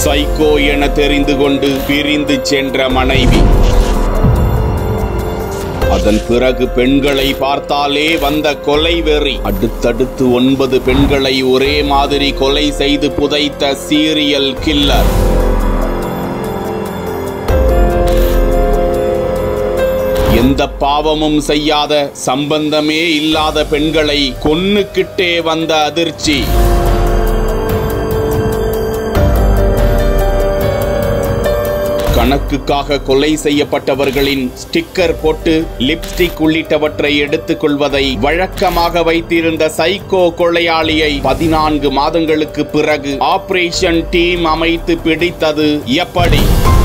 psycho என தெரிந்து கொண்டு பிரிந்து சென்ற மனைவி அதன் பிறகு பெண்களை பார்த்தாலே வந்த கொலை வெறி அடுத்தடுத்து ஒன்பது பெண்களை ஒரே மாதிரி கொலை செய்து புதைத்த சீரியல் கில்லர் எந்த பாவமும் செய்யாத சம்பந்தமே இல்லாத பெண்களை கொன்னுக்கிட்டே வந்த அதிர்ச்சி கணக்குக்காக கொலை செய்யப்பட்டவர்களின் ஸ்டிக்கர் போட்டு லிப்ஸ்டிக் உள்ளிட்டவற்றை எடுத்துக் கொள்வதை வழக்கமாக வைத்திருந்த சைக்கோ கொலையாளியை பதினான்கு மாதங்களுக்கு பிறகு ஆபரேஷன் டீம் அமைத்து பிடித்தது எப்படி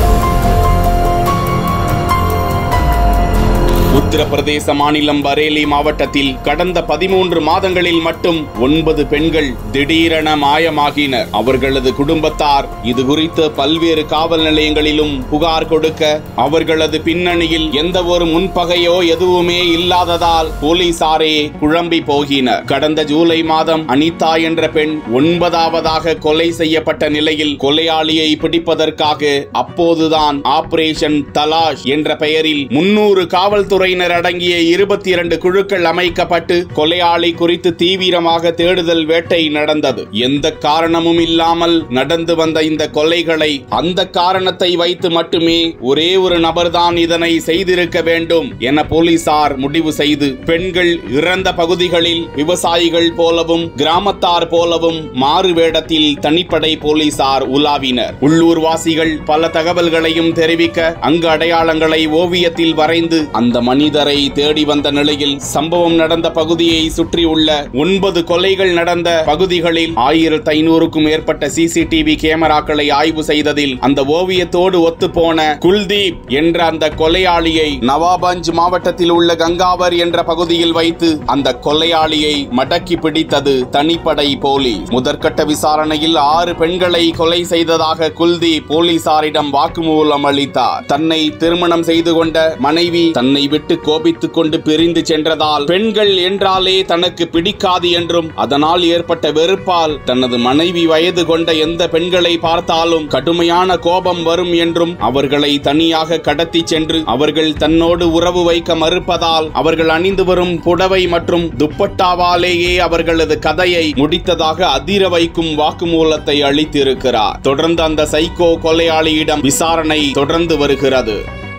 உத்தரப்பிரதேச மாநிலம் பரேலி மாவட்டத்தில் கடந்த பதிமூன்று மாதங்களில் மட்டும் ஒன்பது பெண்கள் திடீரென மாயமாகினர் அவர்களது குடும்பத்தார் இது குறித்து பல்வேறு காவல் நிலையங்களிலும் புகார் கொடுக்க அவர்களது பின்னணியில் எந்த ஒரு முன்பகையோ எதுவுமே இல்லாததால் போலீசாரே குழம்பி போகினர் கடந்த ஜூலை மாதம் அனிதா என்ற பெண் ஒன்பதாவதாக கொலை செய்யப்பட்ட நிலையில் கொலையாளியை பிடிப்பதற்காக அப்போதுதான் ஆபரேஷன் தலாஷ் என்ற பெயரில் முன்னூறு காவல்துறையினர் அடங்கிய இருபத்தி இரண்டு குழுக்கள் அமைக்கப்பட்டு கொலையாளி குறித்து தீவிரமாக தேடுதல் வேட்டை நடந்தது எந்த காரணமும் இல்லாமல் நடந்து வந்த இந்த கொலைகளை அந்த காரணத்தை வைத்து மட்டுமே ஒரே ஒரு நபர்தான் இதனை செய்திருக்க வேண்டும் என போலீசார் முடிவு செய்து பெண்கள் இறந்த பகுதிகளில் விவசாயிகள் போலவும் கிராமத்தார் போலவும் மாறு வேடத்தில் தனிப்படை போலீசார் உலாவினர் உள்ளூர்வாசிகள் பல தகவல்களையும் தெரிவிக்க அங்கு அடையாளங்களை ஓவியத்தில் வரைந்து அந்த மனிதரை தேடி வந்த நிலையில் சம்பவம் நடந்த பகுதியை சுற்றியுள்ள ஒன்பது கொலைகள் நடந்த பகுதிகளில் ஆயிரத்தி ஐநூறுக்கும் மேற்பட்ட சிசிடிவி கேமராக்களை ஆய்வு செய்ததில் அந்த ஓவியத்தோடு ஒத்துப்போன குல்தீப் என்ற அந்த கொலையாளியை நவாபஞ்ச் மாவட்டத்தில் உள்ள கங்காவர் என்ற பகுதியில் வைத்து அந்த கொலையாளியை மடக்கி பிடித்தது தனிப்படை போலீஸ் முதற்கட்ட விசாரணையில் ஆறு பெண்களை கொலை செய்ததாக குல்தீப் போலீசாரிடம் வாக்குமூலம் அளித்தார் தன்னை திருமணம் செய்து கொண்ட மனைவி தன்னை விட்டு கோபித்துக் கொண்டு பிரிந்து சென்றதால் பெண்கள் என்றாலே தனக்கு பிடிக்காது என்றும் அதனால் ஏற்பட்ட வெறுப்பால் தனது மனைவி வயது கொண்ட எந்த பெண்களை பார்த்தாலும் கடுமையான கோபம் வரும் என்றும் அவர்களை தனியாக கடத்தி சென்று அவர்கள் தன்னோடு உறவு வைக்க மறுப்பதால் அவர்கள் அணிந்து வரும் புடவை மற்றும் துப்பட்டாவாலேயே அவர்களது கதையை முடித்ததாக அதிர வைக்கும் வாக்குமூலத்தை அளித்திருக்கிறார் தொடர்ந்து அந்த சைக்கோ கொலையாளியிடம் விசாரணை தொடர்ந்து வருகிறது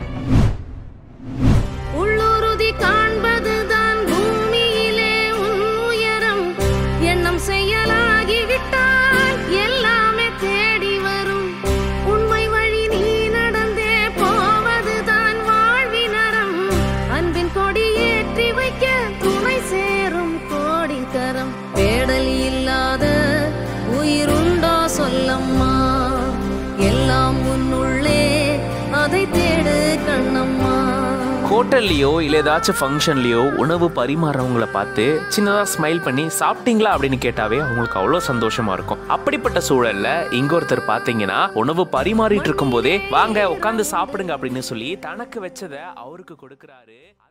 உள்ளுறுதி காண்பதுதான் பூமியிலே உன் உயரம் எண்ணம் செயலாகிவிட்டால் எல்லாமே தேடி வரும் உண்மை வழி நீ நடந்தே போவதுதான் வாழ்வினரம் அன்பின் கொடி ஏற்றி வைக்க துணை சேரும் கோடிக்கரம் பேடல் இல்லாத உயிருண்டோ சொல்லம்மா எல்லாம் உன்னுள்ளே அதை தேடு கண்ணம்மா ஹோட்டல்லையோ இல்லை ஏதாச்சும் ஃபங்க்ஷன்லையோ உணவு பரிமாறவங்கள பார்த்து சின்னதாக ஸ்மைல் பண்ணி சாப்பிட்டீங்களா அப்படின்னு கேட்டாவே அவங்களுக்கு அவ்வளோ சந்தோஷமா இருக்கும் அப்படிப்பட்ட சூழல்ல இங்க ஒருத்தர் பார்த்தீங்கன்னா உணவு பரிமாறிட்டு இருக்கும் போதே வாங்க உட்காந்து சாப்பிடுங்க அப்படின்னு சொல்லி தனக்கு வச்சதை அவருக்கு கொடுக்குறாரு